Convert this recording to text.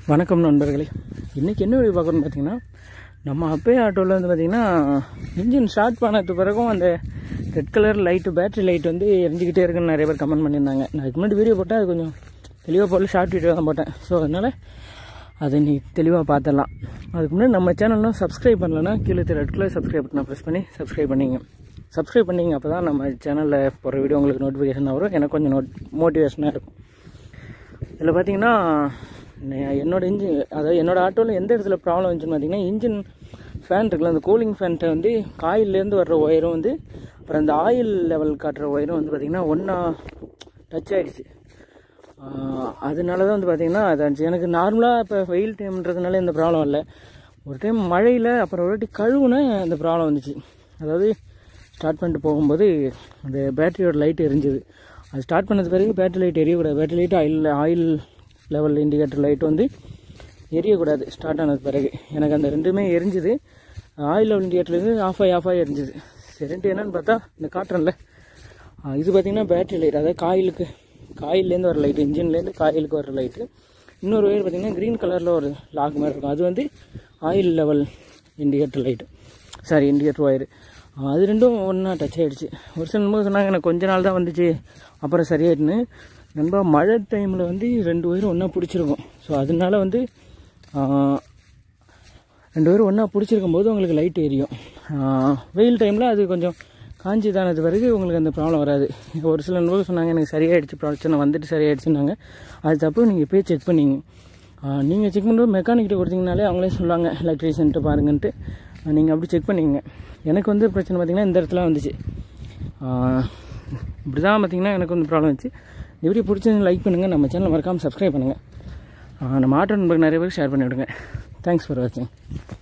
வணக்கம் நண்பர்களே இன்றைக்கி என்ன வீடியோ பார்க்குறோன்னு பார்த்தீங்கன்னா நம்ம அப்பே ஆட்டோவில் வந்து பார்த்திங்கன்னா இன்ஜின் ஸ்டார்ட் பண்ணது பிறகும் அந்த red colour light battery light வந்து எரிஞ்சிக்கிட்டே இருக்குன்னு நிறைய பேர் கமெண்ட் பண்ணியிருந்தாங்க நான் இதுக்கு முன்னாடி வீடியோ போட்டேன் அது கொஞ்சம் தெளிவாக போடல ஷார்ட் வீடியோ தான் போட்டேன் ஸோ அதனால் அதை நீ தெளிவாக பார்த்துடலாம் அதுக்கு முன்னாடி நம்ம சேனல்லாம் சப்ஸ்கிரைப் பண்ணலன்னா கீழே ரெட் கலர் சப்ஸ்கிரைப் பட்டனை ப்ரெஸ் பண்ணி சப்ஸ்கிரைப் பண்ணிங்க சப்ஸ்கிரைப் பண்ணிங்க அப்போ தான் நம்ம சேனலில் போகிற வீடியோ உங்களுக்கு நோட்டிஃபிகேஷன் வரும் எனக்கு கொஞ்சம் நோட் மோட்டிவேஷனாக இருக்கும் இதில் பார்த்தீங்கன்னா நே- என்னோட இன்ஜின் அதாவது என்னோட ஆட்டோவில் எந்த இடத்துல ப்ராப்ளம் வந்துச்சுன்னு பார்த்தீங்கன்னா இன்ஜின் ஃபேன் இருக்குல்ல அந்த கூலிங் ஃபேன்ட்டை வந்து காயிலேருந்து வர்ற ஒயரும் வந்து அப்புறம் அந்த ஆயில் லெவல் காட்டுற ஒயரும் வந்து பார்த்திங்கன்னா ஒன்றா டச் ஆகிடுச்சு அதனால தான் வந்து பார்த்திங்கன்னா அதாச்சு எனக்கு நார்மலாக இப்போ வெயில் டைம்ன்றதுனால இந்த ப்ராப்ளம் இல்லை ஒரு டைம் மழையில் அப்புறம் ஒரு வாட்டி கழுவுன அந்த ப்ராப்ளம் வந்துச்சு அதாவது ஸ்டார்ட் பண்ணிட்டு போகும்போது அந்த பேட்டரியோட லைட் எரிஞ்சுது அது ஸ்டார்ட் பண்ணது பிறகு பேட்டரி லைட் எரியக்கூடாது battery light oil oil level indicator light வந்து எரியக்கூடாது ஸ்டார்ட் ஆனது பிறகு எனக்கு அந்த ரெண்டுமே எரிஞ்சுது ஆயில் லெவல் இண்டிகேட்டர்லேருந்து ஆஃப் ஆகி ஆஃப் ஆகி எரிஞ்சுது சரின்ட்டு என்னன்னு பார்த்தா இந்த காட்டுறேன்ல ஆ, இது பார்த்தீங்கன்னா பேட்டரி லைட் அதாவது காயிலுக்கு காயிலேருந்து வர லைட்டு இன்ஜின்லேருந்து காயிலுக்கு வர லைட்டு இன்னொரு ஒயர் பார்த்தீங்கன்னா க்ரீன் கலரில் ஒரு லாக் மாதிரி இருக்கும் அது வந்து oil level indicator light sorry indicator wire அது ரெண்டும் ஒன்றா டச் ஆகிடுச்சு ஒரு சில நண்பர்கள் சொன்னாங்க எனக்கு கொஞ்ச நாள் தான் வந்துச்சு அப்புறம் சரியாயிட்டுன்னு நண்பா மழை டைமில் வந்து ரெண்டு ஒயரும் ஒன்றா பிடிச்சிருக்கும் ஸோ அதனால வந்து ஆ, ரெண்டு பேரும் ஒன்றா பிடிச்சிருக்கும் போது உங்களுக்கு லைட் எரியும் ஆஹ் வெயில் டைமில் அது கொஞ்சம் காஞ்சி தானது பிறகு உங்களுக்கு அந்த ப்ராப்ளம் வராது ஒரு சில நண்பர்கள் சொன்னாங்க எனக்கு சரியாயிடுச்சு பிரச்சனை வந்துட்டு சரியாயிடுச்சுன்னாங்க அது தப்பு நீங்கள் போய் செக் பண்ணிங்க நீங்கள் செக் பண்ணுறது மெக்கானிக்கிட்ட கொடுத்தீங்கனாலே அவங்களே சொல்லுவாங்க எலக்ட்ரீஷியன்ட்டு பாருங்கன்ட்டு நீங்கள் அப்படி செக் பண்ணிங்க எனக்கு வந்து பிரச்சனை பார்த்தீங்கன்னா இந்த இடத்துல வந்துச்சு ஆஹ் இப்படி தான் பார்த்தீங்கன்னா எனக்கு வந்து ப்ராப்ளம் வந்துச்சு இந்த வீடியோ பிடிச்சது லைக் பண்ணுங்கள் நம்ம சேனலை மறக்காமல் சப்ஸ்கிரைப் பண்ணுங்கள் நம்ம ஆட்டோ நண்பர்கள் நிறைய பேருக்கு ஷேர் பண்ணி விடுங்க தேங்க்ஸ் ஃபார் வாட்சிங்